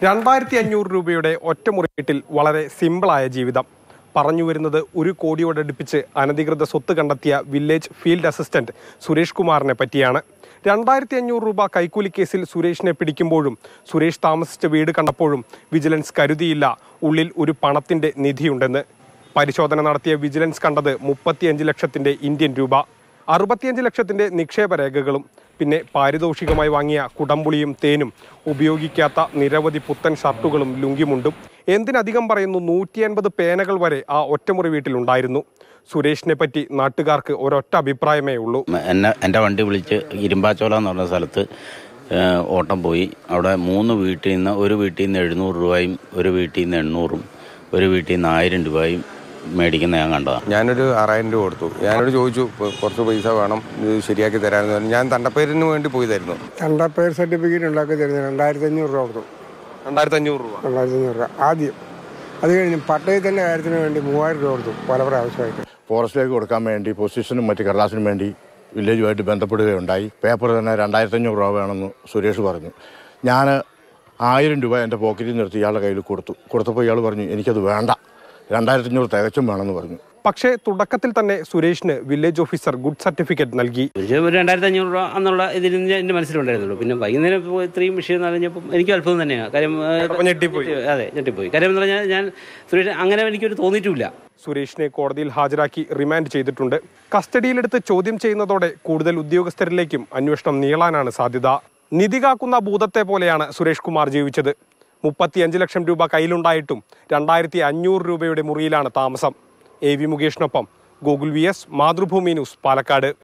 രണ്ടായിരത്തി അഞ്ഞൂറ് രൂപയുടെ ഒറ്റമുറി വീട്ടിൽ വളരെ സിമ്പിളായ ജീവിതം പറഞ്ഞു വരുന്നത് ഒരു കോടിയോടടുപ്പിച്ച് അനധികൃത സ്വത്ത് കണ്ടെത്തിയ വില്ലേജ് ഫീൽഡ് അസിസ്റ്റന്റ് സുരേഷ് കുമാറിനെ പറ്റിയാണ് രണ്ടായിരത്തി അഞ്ഞൂറ് രൂപ കൈക്കൂലി കേസിൽ സുരേഷിനെ പിടിക്കുമ്പോഴും സുരേഷ് താമസിച്ച വീട് കണ്ടപ്പോഴും വിജിലൻസ് കരുതിയില്ല ഉള്ളിൽ ഒരു പണത്തിന്റെ നിധിയുണ്ടെന്ന് പരിശോധന നടത്തിയ വിജിലൻസ് കണ്ടത് മുപ്പത്തിയഞ്ച് ലക്ഷത്തിന്റെ ഇന്ത്യൻ രൂപ അറുപത്തിയഞ്ച് ലക്ഷത്തിന്റെ നിക്ഷേപ രേഖകളും പിന്നെ പാരിതോഷികമായി വാങ്ങിയ കുടംപുളിയും തേനും ഉപയോഗിക്കാത്ത നിരവധി പുത്തൻ ഷർട്ടുകളും ലുങ്കിമുണ്ടും എന്തിനധികം പറയുന്നു നൂറ്റി അൻപത് പേനകൾ വരെ ആ ഒറ്റമുറി വീട്ടിലുണ്ടായിരുന്നു സുരേഷിനെ പറ്റി നാട്ടുകാർക്ക് ഒരൊറ്റ അഭിപ്രായമേ ഉള്ളൂ എന്നെ എൻ്റെ വണ്ടി വിളിച്ച് ഇരുമ്പാച്ചോല എന്ന് പറഞ്ഞ സ്ഥലത്ത് ഏഹ്, ഓട്ടം പോയി അവിടെ മൂന്ന് വീട്ടിൽ നിന്ന് ഒരു വീട്ടിൽ നിന്ന് എഴുന്നൂറ് രൂപയും ഒരു വീട്ടിൽ നിന്ന് എണ്ണൂറും ഒരു വീട്ടിൽ നിന്ന് ആയിരം രൂപയും മേടിക്കുന്ന ഞാൻ കണ്ടതാണ് ഞാനൊരു ആറായിരം രൂപ കൊടുത്തു ഞാനോട് ചോദിച്ചു "ഇപ്പൊ കുറച്ച് പൈസ വേണം ഇത് ശരിയാക്കി തരാമെന്ന് പറഞ്ഞു ഞാൻ തണ്ടപ്പേരിന് വേണ്ടി പോയതായിരുന്നു തണ്ടപ്പേർ സർട്ടിഫിക്കറ്റ് ഉണ്ടാക്കി തരുന്നത് രണ്ടായിരത്തി അഞ്ഞൂറ് രൂപ കൊടുത്തു രണ്ടായിരത്തി അഞ്ഞൂറ് രൂപ രണ്ടായിരത്തി അഞ്ഞൂറ് രൂപ ആദ്യം അത് കഴിഞ്ഞ് പട്ടയത്തിൻ്റെ കാര്യത്തിന് വേണ്ടി മൂവായിരം രൂപ കൊടുത്തു പല പ്രാവശ്യമായിട്ട് ഫോറസ്റ്റിലേക്ക് കൊടുക്കാൻ വേണ്ടി പൊസിഷനും മറ്റ് കടലാസിനും വേണ്ടി വില്ലേജുമായിട്ട് ബന്ധപ്പെടുകയുണ്ടായി പേപ്പർ തന്നെ രണ്ടായിരത്തി അഞ്ഞൂറ് രൂപ വേണമെന്ന് സുരേഷ് പറഞ്ഞു ഞാൻ ആയിരം രൂപ എൻ്റെ പോക്കറ്റിൽ നിർത്തി ഇയാളുടെ കയ്യിൽ കൊടുത്തു കൊടുത്തപ്പോൾ ഇയാൾ പറഞ്ഞു എനിക്കത് വേണ്ട രണ്ടായിരത്തി അഞ്ഞൂറ് തികച്ചും വേണമെന്ന് പറഞ്ഞു പക്ഷേ തുടക്കത്തിൽ തന്നെ സുരേഷിന് വില്ലേജ് ഓഫീസർ ഗുഡ് സർട്ടിഫിക്കറ്റ് നൽകി ഒരു ഒരു രണ്ടായിരത്തി അഞ്ഞൂറ് രൂപ എന്നുള്ള ഇതിൽ നിന്ന് എൻ്റെ മനസ്സിലുണ്ടായിരുന്നുള്ളൂ പിന്നെ വൈകുന്നേരം ഇപ്പോൾ ഇത്രയും വിഷയം എന്ന് പറഞ്ഞപ്പോൾ എനിക്ക് അത്ഭുതം തന്നെയാണ് കാര്യം ഏഹ്, അപ്പോൾ ഞെട്ടിപ്പോയി. അതെ ഞെട്ടിപ്പോയി കാര്യം എന്ന് പറഞ്ഞാൽ ഞാൻ സുരേഷ് അങ്ങനെ എനിക്കൊരു തോന്നിയിട്ടുമില്ല സുരേഷിനെ കോടതിയിൽ ഹാജരാക്കി റിമാൻഡ് ചെയ്തിട്ടുണ്ട് കസ്റ്റഡിയിലെടുത്ത് ചോദ്യം ചെയ്യുന്നതോടെ കൂടുതൽ ഉദ്യോഗസ്ഥരിലേക്കും അന്വേഷണം നീളാനാണ് സാധ്യത നിധി കാക്കുന്ന ഭൂതത്തെ പോലെയാണ് സുരേഷ് കുമാർ ജീവിച്ചത് മുപ്പത്തിയഞ്ച് ലക്ഷം രൂപ കയ്യിലുണ്ടായിട്ടും രണ്ടായിരത്തി അഞ്ഞൂറ് രൂപയുടെ മുറിയിലാണ് താമസം എ വി മുകേഷിനൊപ്പം Google V S Mathrubhumi news Palakkad